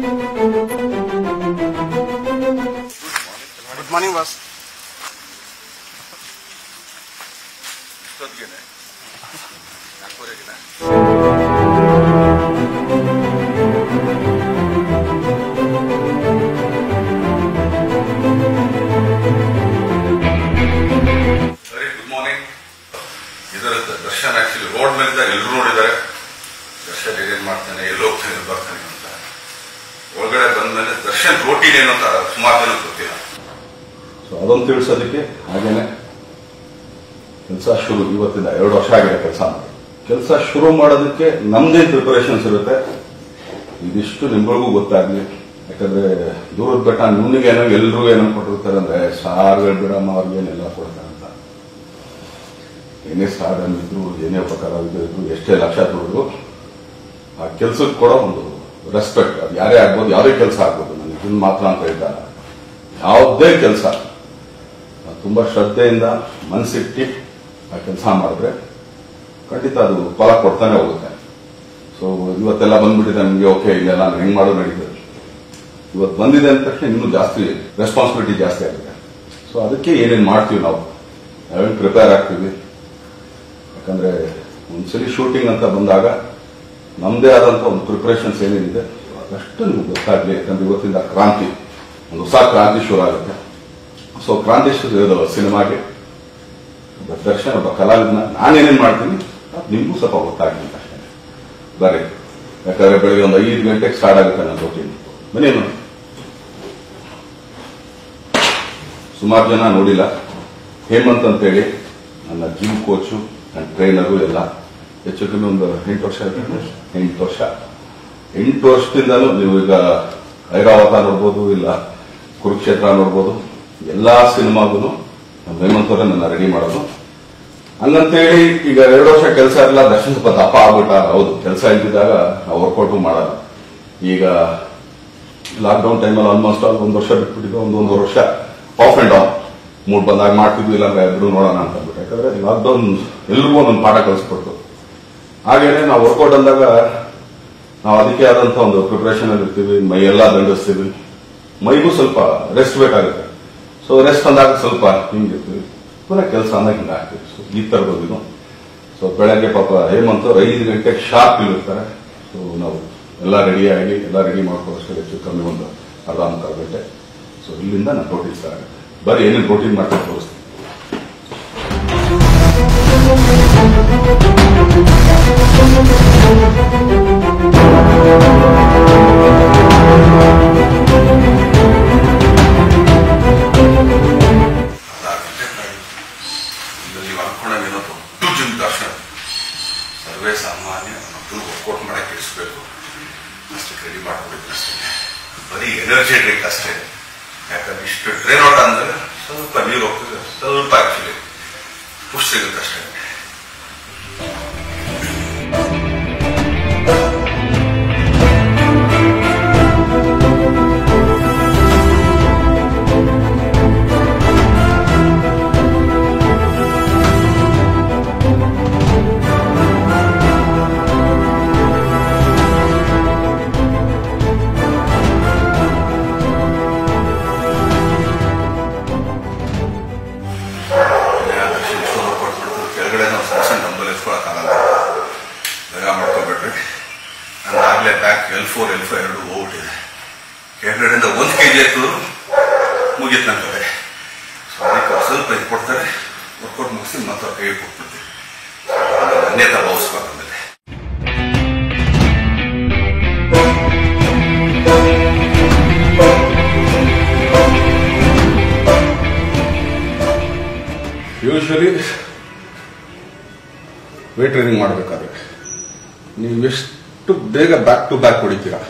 Good morning boss ಇಷ್ಟೊತ್ತಿಗೆನೆ ನಾಲ್ಕೂವರೆಗೆನೆ very good morning ಇದರ ದರ್ಶನ್ ಆಕ್ಚುಲಿ ರೋಡ್ ಮೇಲಿದ್ದಾಗ ಎಲ್ಲರೂ ನೋಡಿದ್ದಾರೆ ದರ್ಶನ್ ಏನೇನ್ ಮಾಡ್ತಾನೆ ಎಲ್ಲಿ ಹೋಗ್ತಾನೆ ಎಲ್ಲಿ ಬರ್ತಾನೆ ಅಂತ ಒಳಗಡೆ ಬಂದ್ಮೇಲೆ ದರ್ಶನ್ ರೋಟೀನ್ ಏನು ಅಂತ ಸುಮಾರು ಜನ ಗೊತ್ತಿಲ್ಲ ಸೊ ಅದೊಂದು ತಿಳಿಸೋದಕ್ಕೆ ಹಾಗೇನೆ ಕೆಲಸ ಶುರು ಇವತ್ತಿಂದ ಎರಡು ವರ್ಷ ಆಗಿದೆ ಕೆಲಸ ಕೆಲಸ ಶುರು ಮಾಡೋದಕ್ಕೆ ನಮ್ದೇ ಪ್ರಿಪರೇಷನ್ಸ್ ಇರುತ್ತೆ ಇದಿಷ್ಟು ನಿಮ್ಗಳಿಗೂ ಗೊತ್ತಾಗ್ಲಿ ಯಾಕಂದ್ರೆ ದೂರದ ಬೆಟ್ಟ ನಿಮ್ಗೇನೋ ಎಲ್ರಿಗೂ ಏನೋ ಕೊಟ್ಟಿರ್ತಾರೆ ಅಂದ್ರೆ ಸಾರ್ಗಳು ಬಿಡಮ್ಮ ಅವ್ರಿಗೇನೆಲ್ಲ ಕೊಡ್ತಾರೆ ಅಂತ ಏನೇ ಸ್ಟಾರ್ ಇದ್ರು ಏನೇ ಉಪಕಾರ ಇದ್ರು ಎಷ್ಟೇ ಲಕ್ಷ ದುಡಿದ್ರು ಆ ಕೆಲ್ಸಕ್ಕೆ ಕೊಡೋ ಒಂದು ರೆಸ್ಪೆಕ್ಟ್ ಅದು ಯಾರೇ ಆಗ್ಬೋದು ಯಾವುದೇ ಕೆಲಸ ಆಗ್ಬೋದು ನನಗೆ ಇದನ್ನ ಮಾತ್ರ ಅಂತ ಹೇಳ್ತಾರೆ ಯಾವುದೇ ಕೆಲಸ ತುಂಬಾ ಶ್ರದ್ಧೆಯಿಂದ ಮನಸ್ಸಿಟ್ಟು ಆ ಕೆಲಸ ಮಾಡಿದ್ರೆ ಖಂಡಿತ ಅದು ಫಲ ಕೊಡ್ತಾನೆ ಹೋಗುತ್ತೆ ಸೊ ಇವತ್ತೆಲ್ಲ ಬಂದ್ಬಿಟ್ಟಿದೆ ನಿಮಗೆ ಓಕೆ ಇಲ್ಲೆಲ್ಲ ನಾನು ಹೆಂಗ್ ಮಾಡೋದು ನಡೀತದೆ ಇವತ್ತು ಬಂದಿದೆ ಅಂದ ತಕ್ಷಣ ಇನ್ನೂ ಜಾಸ್ತಿ ರೆಸ್ಪಾನ್ಸಿಬಿಲಿಟಿ ಜಾಸ್ತಿ ಆಗುತ್ತೆ ಸೊ ಅದಕ್ಕೆ ಏನೇನು ಮಾಡ್ತೀವಿ ನಾವು ನಾವೇನು ಪ್ರಿಪೇರ್ ಆಗ್ತೀವಿ ಯಾಕಂದ್ರೆ ಒಂದ್ಸಲಿ ಶೂಟಿಂಗ್ ಅಂತ ಬಂದಾಗ ನಮ್ದೇ ಆದಂತ ಒಂದು ಪ್ರಿಪರೇಷನ್ಸ್ ಏನೇನಿದೆ ಅದಷ್ಟು ನಿಮ್ಗೆ ಗೊತ್ತಾಗ್ಲಿ ಯಾಕಂದ್ರೆ ಇವತ್ತಿಂದ ಕ್ರಾಂತಿ ಒಂದು ಹೊಸ ಕ್ರಾಂತಿ ಶುರು ಆಗುತ್ತೆ ಸೊ ಕ್ರಾಂತಿ ಶುರು ಸಿನಿಮಾಗೆ ಒಬ್ಬ ದರ್ಶನ್ ಒಬ್ಬ ಕಲಾವಿದನ ನಾನೇನೇನ್ ಮಾಡ್ತೀನಿ ಅದು ನಿಮಗೂ ಸ್ವಲ್ಪ ಗೊತ್ತಾಗ್ಲಿ ಅಂತ ಅಷ್ಟೇ ಬರೀ ಯಾಕಂದ್ರೆ ಬೆಳಿಗ್ಗೆ ಒಂದು ಐದು ಗಂಟೆಗೆ ಸ್ಟಾರ್ಟ್ ಆಗುತ್ತೆ ನನ್ನ ರೋಟೀನ್ ಬನ್ನಿ ನೋಡಿ ಸುಮಾರು ಜನ ನೋಡಿಲ್ಲ ಹೇಮಂತ್ ಅಂತೇಳಿ ನನ್ನ ಜಿಮ್ ಕೋಚು ನನ್ನ ಟ್ರೈನರು ಎಲ್ಲ ಹೆಚ್ಚು ಕಮ್ಮಿ ಒಂದು ಎಂಟು ವರ್ಷ ಆಯ್ತು ಎಂಟು ವರ್ಷ ಎಂಟು ವರ್ಷದಿಂದಲೂ ನೀವು ಈಗ ಐರಾವತ ನೋಡ್ಬೋದು ಇಲ್ಲ ಕುರುಕ್ಷೇತ್ರ ನೋಡ್ಬೋದು ಎಲ್ಲಾ ಸಿನಿಮಾಗೂ ನಮ್ಮ ಹೇಮಂತ್ ಅವರೇ ನನ್ನ ರೆಡಿ ಮಾಡೋದು ಹಂಗಂತೇಳಿ ಈಗ ಎರಡು ವರ್ಷ ಕೆಲಸ ಇರಲ್ಲ ದರ್ಶನ ಸ್ವಲ್ಪ ದಪ್ಪ ಆಗ್ಬಿಟ್ಟ ಹೌದು ಕೆಲಸ ಇಲ್ದಿದ್ದಾಗ ನಾವು ವರ್ಕೌಟು ಮಾಡಲ್ಲ ಈಗ ಲಾಕ್ಡೌನ್ ಟೈಮಲ್ಲಿ ಆಲ್ಮೋಸ್ಟ್ ಆಲ್ ಒಂದು ವರ್ಷ ಬಿಟ್ಬಿಟ್ಟಿದ್ದು ಒಂದು ಒಂದೂವರೆ ವರ್ಷ ಆಫ್ ಅಂಡ್ ಆನ್ ಮೂಡ್ ಬಂದಾಗ ಮಾಡ್ತಿದ್ವಿ ಇಲ್ಲ ಅಂದ್ರೆ ಬಿಡು ನೋಡೋಣ ಅಂತ ಅಂದ್ಬಿಟ್ಟು ಯಾಕಂದ್ರೆ ಲಾಕ್ಡೌನ್ ಎಲ್ರಿಗೂ ಒಂದೊಂದು ಪಾಠ ಕಲಿಸ್ಕೊಡ್ತು ಹಾಗೇನೆ ನಾವು ವರ್ಕೌಟ್ ಅಂದಾಗ ನಾವು ಅದಕ್ಕೆ ಆದಂತ ಒಂದು ಪ್ರಿಪರೇಷನ್ ಅಲ್ಲಿ ಇರ್ತೀವಿ ಮೈ ಎಲ್ಲ ದಂಡಿಸ್ತೀವಿ ಮೈಗೂ ಸ್ವಲ್ಪ ರೆಸ್ಟ್ ಬೇಕಾಗುತ್ತೆ ಸೊ ರೆಸ್ಟ್ ಅಂದಾಗ ಸ್ವಲ್ಪ ಹಿಂಗಿರ್ತೀವಿ ಪುನಃ ಕೆಲಸ ಅಂದಾಗ ಹಿಂಗೆ ಆಗ್ತೀವಿ ಸೊ ಈ ತರದ್ದು ಇದು ಸೊ ಬೆಳಗ್ಗೆ ಪಾಪ ಹೇಮಂತ್ ಅವ್ರು ಐದು ಗಂಟೆಗೆ ಶಾರ್ಪ್ ಇಲ್ಲಿರ್ತಾರೆ ಸೊ ನಾವು ಎಲ್ಲ ರೆಡಿ ಆಗಿ ಎಲ್ಲ ರೆಡಿ ಮಾಡ್ಕೊಳ್ಳೋಷ್ಟು ಹೆಚ್ಚು ಕಮ್ಮಿ ಒಂದು ಅರ್ಧ ಮುಕ್ಕಾಲು ಗಂಟೆ ಸೊ ಇಲ್ಲಿಂದ ನಾನು ಪ್ರೋಟೀನ್ ಸ್ಟಾರ್ಟ್ ಆಗುತ್ತೆ ಬರೀ ಏನೇನು ಪ್ರೋಟೀನ್ ಮಾಡ್ಕೊಂಡು ತೋರಿಸ್ತೀನಿ ನೀವು ಅನ್ಕೊಂಡಂಗೇನೋ ದೊಡ್ಡ ಜಿಮ್ ದರ್ಶನ ಸರ್ವೇ ಸಾಮಾನ್ಯ ಮಕ್ಕಳು ವರ್ಕೌಟ್ ಮಾಡಕ್ಕೆ ಇಳಿಸ್ಬೇಕು ಅಷ್ಟಕ್ಕೆ ರೆಡಿ ಮಾಡ್ಕೊಂಡಿದ್ದೀನಿ ಅಷ್ಟೇ ಬರೀ ಎನರ್ಜಿ ಡ್ರಿಂಕ್ ಅಷ್ಟೇ ಯಾಕಂದ್ರೆ ಇಷ್ಟು ಟ್ರೈನ್ ಔಟ್ ಅಂದ್ರೆ ಸ್ವಲ್ಪ ನೀರು ಹೋಗ್ತದೆ ಸ್ವಲ್ಪ ಆಕ್ಚುಲಿ ಪುಷ್ ಸಿಗುತ್ತೆ ಅಷ್ಟೇ ಕೆಳಗಡೆ ನಾವು ಸಣ್ಣ ಸಣ್ಣ ಡಂಬಲ್ ಎತ್ಕೊಳಕ್ಕಾಗಲ್ಲ ಬೇಗ ಮಾಡ್ಕೊಬೇಡ್ರಿ ನಂದಾಗಲೇ back L four L five ಎರಡು ಹೋಗ್ಬಿಟ್ಟಿದೆ ಕೆಳಗಡೆಯಿಂದ ಒಂದು ಕೆ ಜಿ ಎತ್ತು ಮುಗೀತು ನನ್ನ ಕಡೆ ಸೊ ಅದಕ್ಕೆ ಅವ್ರು ಸ್ವಲ್ಪ ಇದು ಕೊಡ್ತಾರೆ ವರ್ಕೌಟ್ ಮುಗಿಸಿ ಮತ್ತೆ ಅವ್ರ ಕೈಗೆ ಕೊಟ್ಬಿಡ್ತೀವಿ ಅನ್ಯತಾ ಭಾವಿಸ್ಬಾರ್ದು ಆಮೇಲೆ ಯೂಶ್ವಲಿ ವೇಟ್ ಟ್ರೈನಿಂಗ್ ಮಾಡಬೇಕಾದ್ರೆ ನೀವು ಎಷ್ಟು ಬೇಗ ಬ್ಯಾಕ್ ಟು ಬ್ಯಾಕ್ ಹೊಡಿತೀರಾ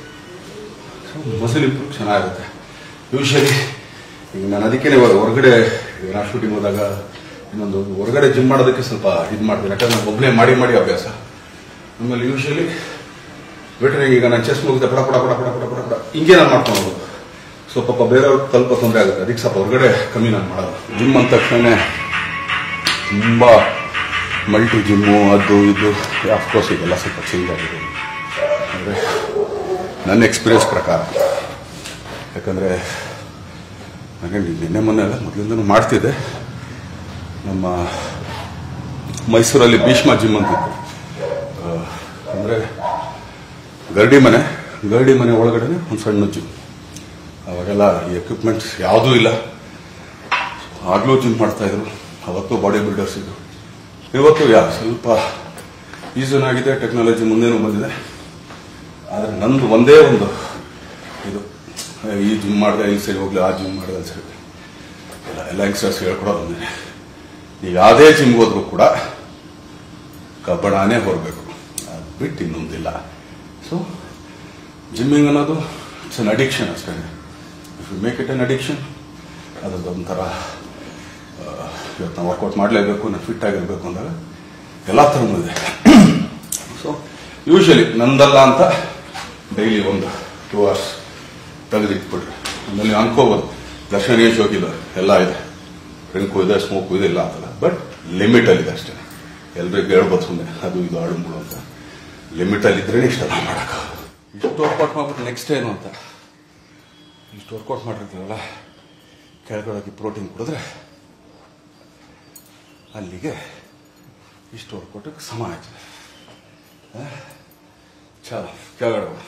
ಮಸಲ್ ಇಂಪ್ರೂವ್ ಚೆನ್ನಾಗಿರುತ್ತೆ ಯೂಶ್ವಲಿ ಈಗ ನಾನು ಅದಕ್ಕೆ ಇವಾಗ ಹೊರಗಡೆ ನಾ ಶೂಟಿಂಗ್ ಹೋದಾಗ ಇನ್ನೊಂದು ಹೊರಗಡೆ ಜಿಮ್ ಮಾಡೋದಕ್ಕೆ ಸ್ವಲ್ಪ ಇದು ಮಾಡ್ತೀನಿ ಯಾಕಂದ್ರೆ ನಾನು ಒಬ್ಬನೇ ಮಾಡಿ ಮಾಡಿ ಅಭ್ಯಾಸ ಆಮೇಲೆ ಯೂಶ್ವಲಿ ವೇಟ್ರಿಂಗ್ ಈಗ ನಾನು ಚೆಸ್ ಮುಗಿದ ಪಡ ಪಡ ಪಡ ಪಡ ಪಡ ಪಡ ಪಡ ಹಿಂಗೆ ನಾನು ಮಾಡ್ಕೊಂಡು ಹೋಗೋದು ಸೊ ಪಾಪ ಬೇರೆಯವ್ರಿಗೆ ಸ್ವಲ್ಪ ತೊಂದರೆ ಆಗುತ್ತೆ ಅದಕ್ಕೆ ಸ್ವಲ್ಪ ಹೊರಗಡೆ ಕಮ್ಮಿ ನಾನು ಮಾಡೋದು ಜಿಮ್ ಅಂದ ತಕ್ಷಣ ತುಂಬ ಮಲ್ಟಿ ಜಿಮ್ಮು ಅದು ಇದು ಅಫ್ಕೋರ್ಸ್ ಇದೆಲ್ಲ ಸ್ವಲ್ಪ ಚೇಂಜ್ ಆಗಿದೆ ಅಂದರೆ ನನ್ನ ಎಕ್ಸ್ಪೀರಿಯನ್ಸ್ ಪ್ರಕಾರ ಯಾಕಂದರೆ ನನಗೆ ನಿನ್ನೆ ಮೊನ್ನೆ ಅಲ್ಲ ಮೊದಲಿಂದನೂ ಮಾಡ್ತಿದ್ದೆ ನಮ್ಮ ಮೈಸೂರಲ್ಲಿ ಭೀಷ್ಮ ಜಿಮ್ ಅಂತಿತ್ತು ಅಂದರೆ ಗರಡಿ ಮನೆ ಗರಡಿ ಮನೆ ಒಳಗಡೆ ಒಂದು ಸಣ್ಣ ಜಿಮ್ ಅವಾಗೆಲ್ಲ ಈ ಎಕ್ವಿಪ್ಮೆಂಟ್ಸ್ ಯಾವುದೂ ಇಲ್ಲ ಆಗಲೂ ಜಿಮ್ ಮಾಡ್ತಾಯಿದ್ರು ಅವತ್ತು ಬಾಡಿ ಬಿಲ್ಡರ್ಸ್ ಇದ್ರು ಇವತ್ತು ಯಾ ಸ್ವಲ್ಪ ಈಸನಾಗಿದೆ ಟೆಕ್ನಾಲಜಿ ಮುಂದೇನೂ ಬಂದಿದೆ ಆದರೆ ನಂದು ಒಂದೇ ಒಂದು ಇದು ಈ ಜಿಮ್ ಮಾಡಿದೆ ಇಲ್ಲಿ ಸರಿ ಹೋಗ್ಲಿ ಆ ಜಿಮ್ ಮಾಡಿದೆ ಸರಿ ಎಲ್ಲ ಎಲ್ಲ ಯಂಗ್ಸ್ಟರ್ಸ್ ಹೇಳ್ಕೊಡೋದು ಒಂದೇ ನೀವು ಯಾವುದೇ ಜಿಮ್ಗೆ ಹೋದ್ರೂ ಕೂಡ ಕಬ್ಬಣನೇ ಹೊರಬೇಕು ಅದು ಬಿಟ್ಟು ಇನ್ನೊಂದಿಲ್ಲ ಸೊ ಜಿಮ್ಮಿಂಗ್ ಅನ್ನೋದು ಇಟ್ಸ್ ಅನ್ ಅಡಿಕ್ಷನ್ ಅಷ್ಟೇ if you make it an addiction ಅದೊಂದು ಒಂಥರ ಆ, ಇವತ್ತು ನಾವು ವರ್ಕೌಟ್ ಮಾಡಲೇಬೇಕು ನಾನು ಫಿಟ್ ಆಗಿರಬೇಕು ಅಂದಾಗ ಎಲ್ಲ ಥರನೂ ಇದೆ ಸೊ ಯೂಶಲಿ ನಂದಲ್ಲ ಅಂತ ಡೈಲಿ ಒಂದು ಟೂ ಅವರ್ಸ್ ತೆಗೆದಿಟ್ಬಿಡ್ರಿ ಆಮೇಲೆ ನೀವು ಅನ್ಕೋಬೋದು ದರ್ಶನ ಏನು ಶೋಕಿಲ್ಲ ಎಲ್ಲ ಇದೆ ಡ್ರಿಂಕು ಇದೆ ಸ್ಮೋಕು ಇದೆ ಇಲ್ಲ ಅಂತಲ್ಲ ಬಟ್ ಲಿಮಿಟಲ್ಲಿದೆ ಅಷ್ಟೇ ಎಲ್ರಿಗೂ ಹೇಳ್ಬೋದು ಸುಮ್ಮನೆ ಅದು ಇದು ಆಡುಂಬುಳು ಅಂತ ಲಿಮಿಟಲ್ಲಿ ಇದ್ರೇ ಇಷ್ಟೆಲ್ಲ ಮಾಡೋಕ್ಕಾಗಲ್ಲ ಇಷ್ಟು ವರ್ಕೌಟ್ ಮಾಡ್ಬಿಟ್ಟು ನೆಕ್ಸ್ಟ್ ಏನು ಅಂತ ಇಷ್ಟು ವರ್ಕೌಟ್ ಮಾಡಿರ್ತೀವಲ್ಲ ಕೆಳಗಡೆ ಪ್ರೋಟೀನ್ ಕುಡಿದ್ರೆ ಅಲ್ಲಿಗೆ ಇಷ್ಟು ವರ್ಕೌಟಿಗೆ ಸಮ ಆಯ್ತು ಆ? ಚಲ ಕೆಳಗಡೆ ಹೋಗು.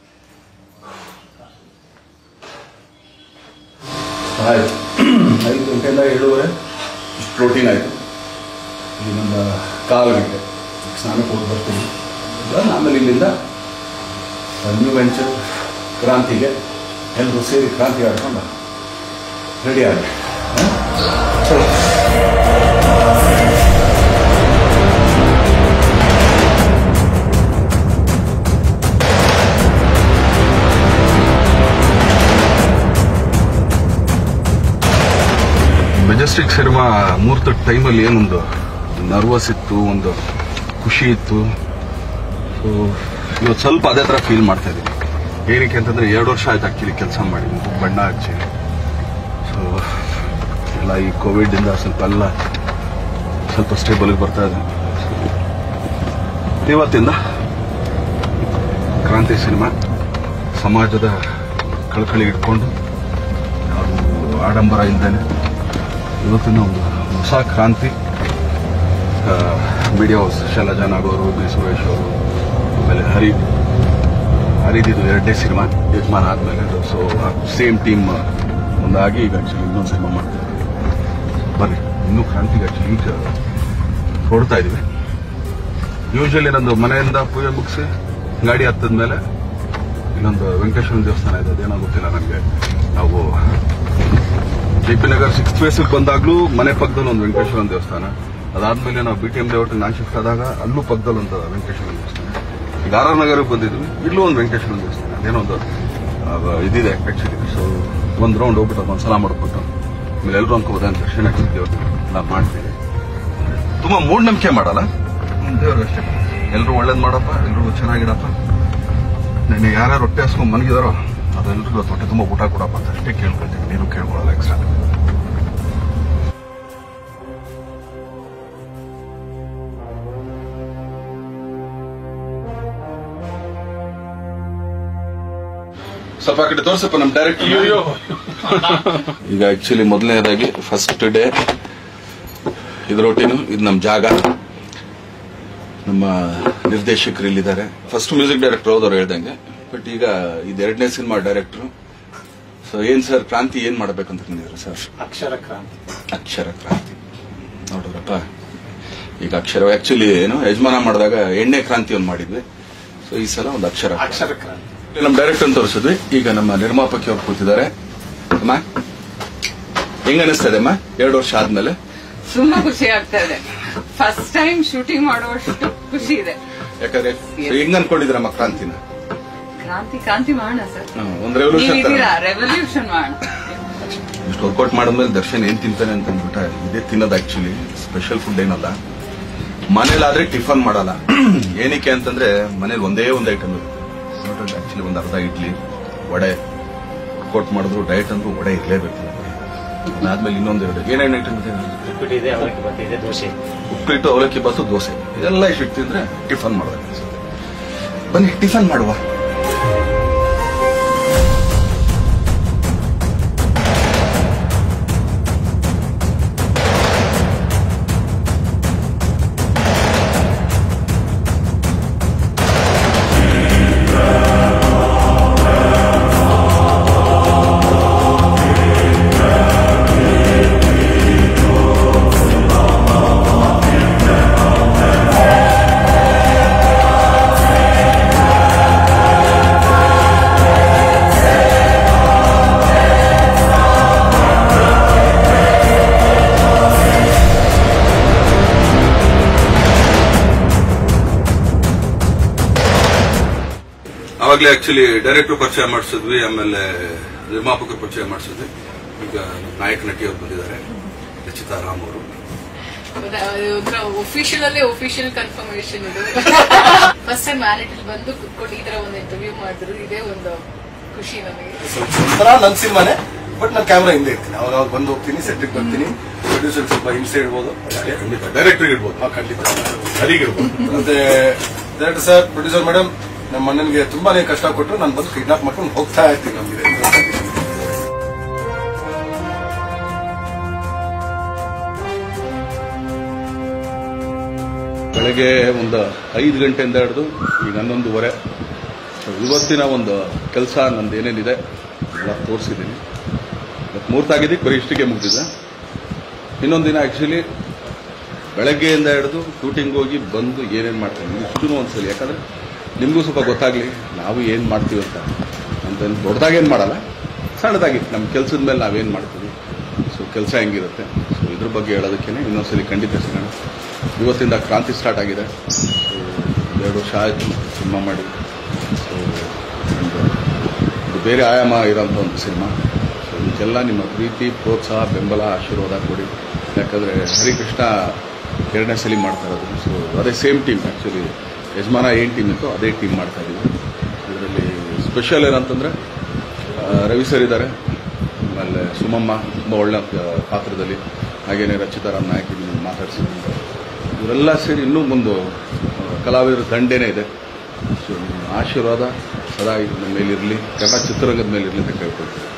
ಆಯ್ತು ಐದು ಗಂಟೆಯಿಂದ ಏಳುವರೆ ಇಷ್ಟು ಪ್ರೋಟೀನ್ ಆಯಿತು ಇನ್ನೊಂದು ಕಾಲು ಗಂಟೆ ಸ್ನಾನಕ್ಕೆ ಹೋಗಿ ಬರ್ತೀನಿ ಇಲ್ಲ, ಆಮೇಲೆ ಇಲ್ಲಿಂದ ನ್ಯೂ ವೆಂಚರ್ ಕ್ರಾಂತಿಗೆ ಎಲ್ಲರೂ ಸೇರಿ ಕ್ರಾಂತಿ ಆಡ್ಕೊಂಡು ರೆಡಿ ಆಗಿ ಚಲೋ ಮೆಜೆಸ್ಟಿಕ್ ಸಿನಿಮಾ ಮುಹೂರ್ತ ಟೈಮಲ್ಲಿ ಏನೊಂದು ನರ್ವಸ್ ಇತ್ತು ಒಂದು ಖುಷಿ ಇತ್ತು ಸೊ ಇವತ್ತು ಸ್ವಲ್ಪ ಅದೇ ಥರ ಫೀಲ್ ಮಾಡ್ತಾ ಇದ್ದೀನಿ ಏನಕ್ಕೆ ಅಂತಂದ್ರೆ ಎರಡು ವರ್ಷ ಆಯ್ತು ಆಕ್ಚುಲಿ ಕೆಲಸ ಮಾಡಿ ಬಣ್ಣ ಹಚ್ಚಿ ಸೊ ಎಲ್ಲ ಈ ಕೋವಿಡ್ ಇಂದ ಸ್ವಲ್ಪ ಎಲ್ಲ ಸ್ವಲ್ಪ ಸ್ಟೇಬಲ್ಗೆ ಬರ್ತಾ ಇದೆ ಇವತ್ತಿಂದ ಕ್ರಾಂತಿ ಸಿನಿಮಾ ಸಮಾಜದ ಕಳಕಳಿ ಇಟ್ಕೊಂಡು ಯಾವುದು ಆಡಂಬರ ಇಲ್ದೇನೆ ಇವತ್ತಿನ ಒಂದು ಹೊಸ ಕ್ರಾಂತಿ ಮೀಡಿಯಾ ಹೌಸ್ ಶೈಲಜಾ ನಾಗೋರು ಬಿ ಸುರೇಶ್ ಅವರು ಆಮೇಲೆ ಹರಿ ಹರಿದಿದ್ದು ಎರಡನೇ ಸಿನಿಮಾ ಯಜಮಾನ ಆದ್ಮೇಲೆ ಸೊ ಸೇಮ್ ಟೀಮ್ ಒಂದಾಗಿ ಈಗ ಆಕ್ಚುಲಿ ಇನ್ನೊಂದು ಸಿನಿಮಾ ಮಾಡ್ತೀವಿ ಬರ್ರಿ ಇನ್ನೂ ಕ್ರಾಂತಿಗೆ ಆಕ್ಚುಲಿ ಈಗ ಹೊಡ್ತಾ ಇದೀವಿ ಯೂಶಲಿ ನಂದು ಮನೆಯಿಂದ ಪೂಜೆ ಮುಗಿಸಿ ಗಾಡಿ ಹತ್ತದ ಮೇಲೆ ಇಲ್ಲೊಂದು ವೆಂಕಟೇಶ್ವರ ದೇವಸ್ಥಾನ ಇದೆ ಅದೇನೋ ಗೊತ್ತಿಲ್ಲ ನನಗೆ ನಾವು ಜೆ ಪಿ ನಗರ್ ಸಿಕ್ಸ್ ಫೇಸಿಗೆ ಬಂದಾಗ್ಲೂ ಮನೆ ಪಕ್ಕದಲ್ಲಿ ಒಂದು ವೆಂಕಟೇಶ್ವರ ದೇವಸ್ಥಾನ ಅದಾದ್ಮೇಲೆ ನಾವು ಬಿ ಟಿ ಎಂ ಲೇಔಟ್ ನಾನು ಶಿಫ್ಟ್ ಆದಾಗ ಅಲ್ಲೂ ಪಕ್ಕದಲ್ಲಿ ಒಂದು ವೆಂಕಟೇಶ್ವರ ದೇವಸ್ಥಾನ ಈಗ ಆರ್ ಆರ್ ನಗರಕ್ಕೆ ಬಂದಿದ್ವಿ ಇಲ್ಲೂ ಒಂದು ವೆಂಕಟೇಶ್ವರ ದೇವಸ್ಥಾನ ಅದೇನೋ ಒಂದು ಆ, ಇದಿದೆ ಆಕ್ಚುಲಿ ಸೊ ಒಂದು ರೌಂಡ್ ಹೋಗ್ಬಿಟ್ಟು ಅದೊಂದು ಸಲ ಮಾಡ್ಬಿಟ್ಟು ಆಮೇಲೆ ಎಲ್ಲರೂ ಅನ್ಕೋಬೋದ ದರ್ಶನ ದೇವ್ರು ನಾವು ಮಾಡ್ತೀವಿ ತುಂಬಾ ಮೂಢನಂಬಿಕೆ ಮಾಡಲ್ಲ ದೇವ್ರು ಅಷ್ಟೇ ಎಲ್ಲರೂ ಒಳ್ಳೇದ್ ಮಾಡಪ್ಪ ಎಲ್ರಿಗೂ ಚೆನ್ನಾಗಿಡಪ್ಪ ನನಗೆ ಯಾರ್ಯಾರು ಹೊಟ್ಟೆ ಹಸ್ಕೊಂಡು ಮನಗಿದಾರೋ ಅದೆಲ್ಲರಿಗೂ ಹೊಟ್ಟೆ ತುಂಬ ಊಟ ಕೊಡಪ್ಪ ಅಂತ ಅಷ್ಟೇ ಕೇಳ್ಕೊಳ್ತೀನಿ ನೀನು ಕೇಳ್ಕೊಳ್ಳಲ್ಲ ಎಕ್ಸ್ಟ್ರಾ ಸ್ವಲ್ಪ ಆ ಕಡೆ ತೋರ್ಸಪ್ಪ ನಮ್ಮ ಡೈರೆಕ್ಟ್ ಈಗ ಆಕ್ಚುಲಿ ಮೊದಲನೇದಾಗಿ ಫಸ್ಟ್ ಡೇ ಇದು ರೊಟೀನು ಇದು ನಮ್ಮ ಜಾಗ ನಮ್ಮ ನಿರ್ದೇಶಕರು ಇಲ್ಲಿದ್ದಾರೆ ಫಸ್ಟ್ ಮ್ಯೂಸಿಕ್ ಡೈರೆಕ್ಟರ್ ಹೋದವ್ರು ಹೇಳ್ದಂಗೆ ಬಟ್ ಈಗ ಇದು ಎರಡನೇ ಸಿನಿಮಾ ಡೈರೆಕ್ಟರ್ ಸೊ ಏನ್ ಸರ್ ಕ್ರಾಂತಿ ಏನ್ ಮಾಡ್ಬೇಕಂತ ಬಂದಿದ್ರು ಸರ್ ಅಕ್ಷರ ಕ್ರಾಂತಿ ಅಕ್ಷರ ಕ್ರಾಂತಿ ನೋಡಿದ್ರಪ್ಪ ಈಗ ಅಕ್ಷರ ಆಕ್ಚುಲಿ ಏನು ಯಜಮಾನ ಮಾಡಿದಾಗ ಎಣ್ಣೆ ಕ್ರಾಂತಿ ಒಂದು ಮಾಡಿದ್ವಿ ಸೊ ಈ ಸಲ ಒಂದು ಅಕ್ಷರ ಅಕ್ಷರ ಕ್ರಾಂತಿ ನಮ್ಮ ಡೈರೆಕ್ಟರ್ ತೋರಿಸಿದ್ವಿ ಈಗ ನಮ್ಮ ನಿರ್ಮಾಪಕಿ ಅವ್ರು ಕೂತಿದ್ದಾರೆ ಅಮ್ಮ ಹೆಂಗ ಅನಿಸ್ತದೆ ಅಮ್ಮ ಎರಡು ವರ್ಷ ಆದ್ಮೇಲೆ ತುಂಬಾ ಖುಷಿ ಆಗ್ತಾ ಇದೆ ಫಸ್ಟ್ ಟೈಮ್ ಶೂಟಿಂಗ್ ಮಾಡುವಷ್ಟು ಖುಷಿ ಇದೆ ಯಾಕಂದ್ರೆ so ಹೆಂಗ್ ಅನ್ಕೊಂಡಿದ್ರಮ್ಮ ಕ್ರಾಂತಿನ ಕ್ರಾಂತಿ ಕ್ರಾಂತಿ ಮಾಡೋಣ ಸರ್ ಹ್ಮ್, ಒಂದ್ ರೆವಲ್ಯೂಷನ್ ನೀವಿದ್ದೀರಾ ರೆವಲ್ಯೂಷನ್ ಮಾಡೋಣ ಇಷ್ಟು ವರ್ಕೌಟ್ ಮಾಡಿದ್ಮೇಲೆ ದರ್ಶನ್ ಏನ್ ತಿಂತಾನೆ ಅಂತ ಅಂದ್ಬಿಟ್ಟ ಇದೇ ತಿನ್ನೋದು ಆಕ್ಚುಲಿ ಸ್ಪೆಷಲ್ ಫುಡ್ ಏನಲ್ಲ ಮನೇಲಾದ್ರೆ ಟಿಫನ್ ಮಾಡಲ್ಲ ಏನಕ್ಕೆ ಅಂತಂದ್ರೆ ಮನೇಲಿ ಒಂದೇ ಒಂದು ಐಟಮ್ ಇರುತ್ತೆ ಆಕ್ಚುಲಿ ಒಂದು ಅರ್ಧ ಇಡ್ಲಿ ವಡೆ ವರ್ಕೌಟ್ ಮಾಡಿದ್ರು ಡಯಟ್ ಅಂದ್ರೂ ವಡೆ ಇರಲೇಬೇಕು ಅದಾದ್ಮೇಲೆ ಇನ್ನೊಂದು ಎರಡು ಏನೇನು ಐಟಮ್ ಇದೆ ಉಪ್ಪಿಟ್ಟು ಇದೆ ಅವಲಕ್ಕಿ ಭತ್ತ ಇದೆ ದೋಸೆ ಉಪ್ಪಿಟ್ಟು ಅವಲಕ್ಕಿ ಬಸ್ಸು ದೋಸೆ ಇದೆಲ್ಲ ಇಷ್ಟು ತಿಂದ್ರೆ ಟಿಫನ್ ಮಾಡೋದು ಬನ್ನಿ ಟಿಫನ್ ಮಾಡುವ ಮೊದಲೇ ಆಕ್ಚುಲಿ ಡೈರೆಕ್ಟರ್ ಪರಿಚಯ ಮಾಡಿಸಿದ್ವಿ ಆಮೇಲೆ ನಿರ್ಮಾಪಕರು ಪರಿಚಯ ಮಾಡಿಸಿದ್ವಿ ಈಗ ನಾಯಕ ನಟಿಯವರು ಬಂದಿದ್ದಾರೆ ರಚಿತಾ ರಾಮ್ ಅವರು ಒಫಿಷಿಯಲ್ ಅಲ್ಲೇ ಒಫಿಷಿಯಲ್ ಕನ್ಫರ್ಮೇಶನ್ ಇದು ಫಸ್ಟ್ ಟೈಮ್ ಮ್ಯಾರಿಟಲ್ ಬಂದು ಕುತ್ಕೊಂಡು ಈ ತರ ಒಂದು ಇಂಟರ್ವ್ಯೂ ಮಾಡಿದ್ರು ಇದೇ ಒಂದು ಖುಷಿ ನಮಗೆ ಒಂಥರ ನನ್ನ ಸಿನಿಮಾನೇ ಬಟ್ ನಾನು ಕ್ಯಾಮ್ರಾ ಹಿಂದೆ ಇರ್ತೀನಿ ಅವಾಗ ಅವಾಗ ಬಂದು ಹೋಗ್ತೀನಿ ಸೆಟ್ಟಿಗೆ ಬರ್ತೀನಿ ಪ್ರೊಡ್ಯೂಸರ್ ಸ್ವಲ್ಪ ಹಿಂಸೆ ಇಡ್ಬೋದು ಖಂಡಿತ ಡೈರೆಕ್ಟರ್ ಇರ್ಬೋದು ಹಾ, ಖಂಡಿತ ಸರಿಗಿರ್ಬೋದು ಮತ್ತೆ ಡೈರೆಕ್ಟರ್ ಸರ್ ಪ್ರೊಡ್ಯೂಸರ್ ಮೇಡಮ್ ನಮ್ಮ ಅಣ್ಣನಿಗೆ ತುಂಬಾನೇ ಕಷ್ಟ ಕೊಟ್ಟರು ನಾನು ಬಂದು ಕಿಡ್ನಾಪ್ ಮಾಡ್ಕೊಂಡು ಹೋಗ್ತಾ ಇರ್ತೀನಿ ನಮಗೆ ಬೆಳಗ್ಗೆ ಒಂದು ಐದು ಗಂಟೆಯಿಂದ ಹಿಡಿದು ಈಗ ಹನ್ನೊಂದುವರೆ ಸೊ ಇವತ್ತಿನ ಒಂದು ಕೆಲಸ ನಂದು ಏನೇನಿದೆ ಎಲ್ಲ ತೋರಿಸಿದ್ದೀನಿ ಇವತ್ತು ಮೂರ್ತಾಗಿದ್ದಕ್ಕೆ ಬರೀ ಇಷ್ಟಿಗೆ ಮುಗಿದಿದೆ ಇನ್ನೊಂದು ದಿನ ಆ್ಯಕ್ಚುಲಿ ಬೆಳಗ್ಗೆಯಿಂದ ಹಿಡಿದು ಶೂಟಿಂಗ್ ಹೋಗಿ ಬಂದು ಏನೇನು ಮಾಡ್ತೀನಿ ಇಷ್ಟೂ ಒಂದ್ಸಲಿ ಯಾಕಂದರೆ ನಿಮಗೂ ಸ್ವಲ್ಪ ಗೊತ್ತಾಗಲಿ ನಾವು ಏನು ಮಾಡ್ತೀವಿ ಅಂತ ಅಂತ ದೊಡ್ಡದಾಗೇನು ಮಾಡಲ್ಲ ಸಣ್ಣದಾಗಿ ನಮ್ಮ ಕೆಲಸದ ಮೇಲೆ ನಾವೇನು ಮಾಡ್ತೀವಿ ಸೊ ಕೆಲಸ ಹೆಂಗಿರುತ್ತೆ ಸೊ ಇದ್ರ ಬಗ್ಗೆ ಹೇಳೋದಕ್ಕೇ ಇನ್ನೊಂದ್ಸಲಿ ಖಂಡಿತ ಸಿಗೋಣ ಇವತ್ತಿಂದ ಕ್ರಾಂತಿ ಸ್ಟಾರ್ಟ್ ಆಗಿದೆ ಸೊ ಎರಡು ವರ್ಷ ಆಯಿತು ಸಿನಿಮಾ ಮಾಡಿ ಸೊ ಒಂದು ಇದು ಬೇರೆ ಆಯಾಮ ಇರೋಂಥ ಒಂದು ಸಿನಿಮಾ ಸೊ ಇದಕ್ಕೆಲ್ಲ ನಿಮ್ಮ ಪ್ರೀತಿ ಪ್ರೋತ್ಸಾಹ ಬೆಂಬಲ ಆಶೀರ್ವಾದ ಕೊಡಿ ಯಾಕಂದರೆ ಹರಿಕೃಷ್ಣ ಎರಡನೇ ಸಲ ಮಾಡ್ತಾ ಇರೋದು ಸೊ ಅದೇ ಸೇಮ್ ಟೀಮ್ ಆ್ಯಕ್ಚುಲಿ ಯಜಮಾನ ಏನು ಟೀಮ್ ಇತ್ತು ಅದೇ ಟೀಮ್ ಮಾಡ್ತಾ ಇದ್ದೀವಿ ಇದರಲ್ಲಿ ಸ್ಪೆಷಲ್ ಏನಂತಂದರೆ ರವಿ ಸರ್ ಇದ್ದಾರೆ ಆಮೇಲೆ ಸುಮಮ್ಮ ತುಂಬ ಒಳ್ಳೆ ಆ, ಪಾತ್ರದಲ್ಲಿ ಹಾಗೇನೆ ರಚಿತಾರಾಮ್ ನಾಯಕ್ ಇದನ್ನು ಮಾತಾಡ್ಸಿದ್ರು ಇವರೆಲ್ಲ ಸೇರಿ ಇನ್ನೂ ಒಂದು ಆ, ಕಲಾವಿದರ ದಂಡೇನೇ ಇದೆ ಸೊ ನಿಮ್ಮ ಆಶೀರ್ವಾದ ಸದಾ ನಮ್ಮ ಮೇಲಿರಲಿ ಕನ್ನಡ ಚಿತ್ರರಂಗದ ಮೇಲಿರಲಿ ಅಂತ ಕೇಳ್ಕೊಳ್ತೀನಿ